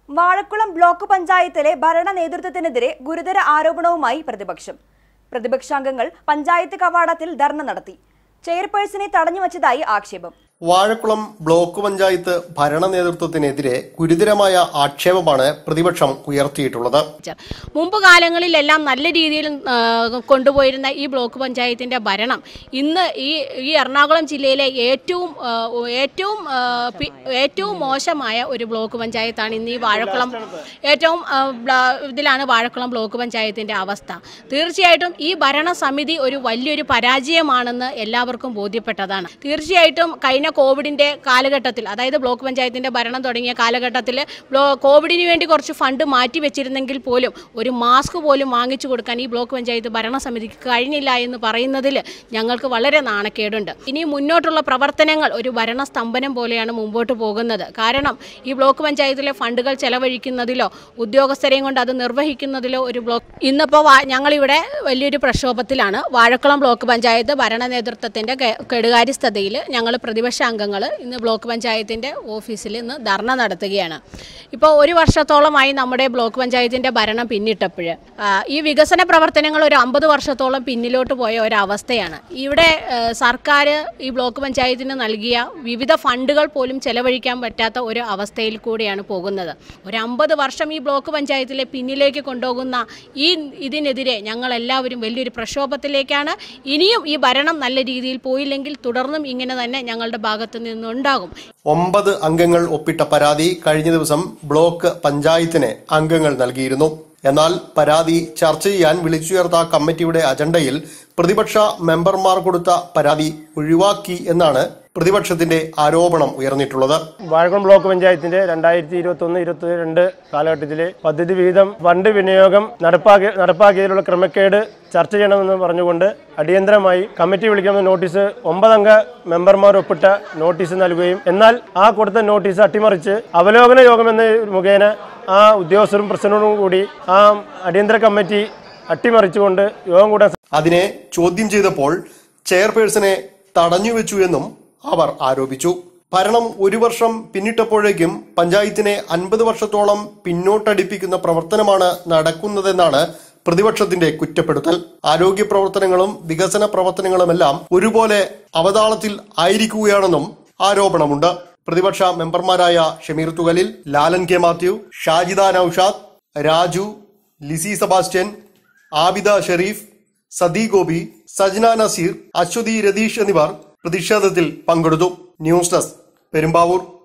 Vazhakulam block പഞ്ചായത്തിലെ ഭരണ നേതൃത്വത്തിനെതിരെ ഗുരുതര ആരോപണവുമായി പ്രതിപക്ഷം പ്രതിപക്ഷാംഗങ്ങൾ പഞ്ചായത്ത് കവാടത്തിൽ ധർണ നടത്തി ചെയർപേഴ്സണെ തടഞ്ഞുവച്ചതായി ആക്ഷേപം വാഴക്കുളം ബ്ലോക്ക് പഞ്ചായത്ത് ഭരണ നേതൃത്വത്തിനെതിരെ ഗുരുതരമായ ആക്ഷേപമാണ് പ്രതിപക്ഷം ഉയർത്തിയിട്ടുള്ളത് മുമ്പ് കാലങ്ങളിലെല്ലാം നല്ല രീതിയിൽ ആ, കൊണ്ടുപോയിരുന്ന ഈ ബ്ലോക്ക് പഞ്ചായത്തിൻ്റെ ഭരണം ഇന്ന് ഈ ഈ എറണാകുളം ജില്ലയിലെ ഏറ്റവും ആ, ഏറ്റവും ആ, പി- ഏറ്റവും മോശമായ ഒരു ബ്ലോക്ക് പഞ്ചായത്താണ് ഇന്ന് ഈ വാഴക്കുളം ഏറ്റവും ആ, ബ്ല- ഇതിലാണ് വാഴക്കുളം ബ്ലോക്ക് പഞ്ചായത്തിൻ്റെ അവസ്ഥ തീർച്ചയായിട്ടും ഈ ഭരണസമിതി ഒരു വലിയൊരു പരാജയമാണെന്ന് എല്ലാവർക്കും ബോധ്യപ്പെട്ടതാണ് തീർച്ചയായിട്ടും കഴിഞ്ഞ കോവിഡിൻ്റെ കാലഘട്ടത്തിൽ അതായത് ബ്ലോക്ക് പഞ്ചായത്തിൻ്റെ ഭരണം തുടങ്ങിയ കാലഘട്ടത്തിൽ ബ്ലോ കോവിഡിന് വേണ്ടി കുറച്ച് ഫണ്ട് മാറ്റി വെച്ചിരുന്നെങ്കിൽ പോലും ഒരു മാസ്ക് പോലും വാങ്ങിച്ചു കൊടുക്കാൻ ഈ ബ്ലോക്ക് പഞ്ചായത്ത് ഭരണസമിതിക്ക് കഴിഞ്ഞില്ല എന്ന് പറയുന്നതിൽ ഞങ്ങൾക്ക് വളരെ നാണക്കേടുണ്ട് ഇനി മുന്നോട്ടുള്ള പ്രവർത്തനങ്ങൾ ഒരു ഭരണസ്തംഭനം പോലെയാണ് മുമ്പോട്ട് പോകുന്നത് കാരണം ഈ ബ്ലോക്ക് പഞ്ചായത്തിലെ ഫണ്ടുകൾ ചെലവഴിക്കുന്നതിലോ ഉദ്യോഗസ്ഥരെയും കൊണ്ട് അത് നിർവഹിക്കുന്നതിലോ ഒരു ബ്ലോക്ക് ഇന്നിപ്പോൾ വാ ഞങ്ങളിവിടെ വലിയൊരു പ്രക്ഷോഭത്തിലാണ് വാഴക്കുളം ബ്ലോക്ക് പഞ്ചായത്ത് ഭരണ നേതൃത്വത്തിൻ്റെ കെ- കെടുകാര്യസ്ഥതയിൽ ഞങ്ങൾ പ്രതിപക്ഷ അംഗങ്ങൾ ഇന്ന് ബ്ലോക്ക് പഞ്ചായത്തിൻ്റെ ഓഫീസിൽ ഇന്ന് ധർണ നടത്തുകയാണ് ഇപ്പോൾ ഒരു വർഷത്തോളമായി നമ്മുടെ ബ്ലോക്ക് പഞ്ചായത്തിൻ്റെ ഭരണം പിന്നിട്ടപ്പോൾ ഈ വികസന പ്രവർത്തനങ്ങൾ ഒരു അമ്പത് വർഷത്തോളം പിന്നിലോട്ട് പോയ ഒരവസ്ഥയാണ് ഇവിടെ ആ, സർക്കാർ ഈ ബ്ലോക്ക് പഞ്ചായത്തിന് നൽകിയ വിവിധ ഫണ്ടുകൾ പോലും ചെലവഴിക്കാൻ പറ്റാത്ത ഒരു അവസ്ഥയിൽ കൂടെയാണ് പോകുന്നത് ഒരു അമ്പത് വർഷം ഈ ബ്ലോക്ക് പഞ്ചായത്തിലെ പിന്നിലേക്ക് കൊണ്ടുപോകുന്ന ഈ ഇതിനെതിരെ ഞങ്ങളെല്ലാവരും വലിയൊരു പ്രക്ഷോഭത്തിലേക്കാണ് ഇനിയും ഈ ഭരണം നല്ല രീതിയിൽ പോയില്ലെങ്കിൽ തുടർന്നും ഇങ്ങനെ തന്നെ ഞങ്ങളുടെ ഭാഗത്തു നിന്നുണ്ടാകും ഒമ്പത് അംഗങ്ങൾ ഒപ്പിട്ട പരാതി കഴിഞ്ഞ ദിവസം ബ്ലോക്ക് പഞ്ചായത്തിന് അംഗങ്ങൾ നൽകിയിരുന്നു എന്നാൽ പരാതി ചർച്ച ചെയ്യാൻ വിളിച്ചുയർത്ത കമ്മിറ്റിയുടെ അജണ്ടയിൽ പ്രതിപക്ഷ മെമ്പർമാർ കൊടുത്ത പരാതി ഒഴിവാക്കി എന്നാണ് പ്രതിപക്ഷത്തിന്റെ ആരോപണം ഉയർന്നിട്ടുള്ളത് വാഴക്കുളം ബ്ലോക്ക് പഞ്ചായത്തിന്റെ രണ്ടായിരത്തി ഇരുപത്തി ഒന്ന് ഇരുപത്തി രണ്ട് കാലഘട്ടത്തിലെ പദ്ധതി വിഹിതം ഫണ്ട് വിനിയോഗം നടപ്പാക്കി നടപ്പാക്കിയതിലുള്ള ക്രമക്കേട് ചർച്ച ചെയ്യണമെന്ന് പറഞ്ഞുകൊണ്ട് അടിയന്തരമായി കമ്മിറ്റി വിളിക്കണമെന്ന നോട്ടീസ് ഒമ്പതംഗ മെമ്പർമാർ ഒപ്പിട്ട നോട്ടീസ് നൽകുകയും എന്നാൽ ആ കൊടുത്ത നോട്ടീസ് അട്ടിമറിച്ച് അവലോകന യോഗം എന്ന മുഖേന ആ ഉദ്യോഗസ്ഥരും പ്രസിഡന്റും കൂടി ആ അടിയന്തര കമ്മിറ്റി അട്ടിമറിച്ചുകൊണ്ട് യോഗം കൂടാൻ അതിനെ ചോദ്യം ചെയ്തപ്പോൾ ചെയർപേഴ്സണെ തടഞ്ഞുവെച്ചു എന്നും അവർ ആരോപിച്ചു ഭരണം ഒരു വർഷം പിന്നിട്ടപ്പോഴേക്കും പഞ്ചായത്തിനെ അൻപത് വർഷത്തോളം പിന്നോട്ടടിപ്പിക്കുന്ന പ്രവർത്തനമാണ് നടക്കുന്നതെന്നാണ് പ്രതിപക്ഷത്തിന്റെ കുറ്റപ്പെടുത്തൽ ആരോഗ്യ പ്രവർത്തനങ്ങളും വികസന പ്രവർത്തനങ്ങളുമെല്ലാം ഒരുപോലെ അവതാളത്തിൽ ആയിരിക്കുകയാണെന്നും ആരോപണമുണ്ട് പ്രതിപക്ഷ മെമ്പർമാരായ ഷമീർ തുകലിൽ ലാലൻ കെ മാത്യു ഷാജിദ നൌഷാദ് രാജു ലിസി സെബാസ്റ്റ്യൻ ആബിദ ഷെരീഫ് സദി ഗോപി സജ്ന നസീർ അശ്വതി രതീഷ് എന്നിവർ പ്രതിഷേധത്തിൽ പങ്കെടുത്തു ന്യൂസ് ഡെസ്ക് പെരുമ്പാവൂർ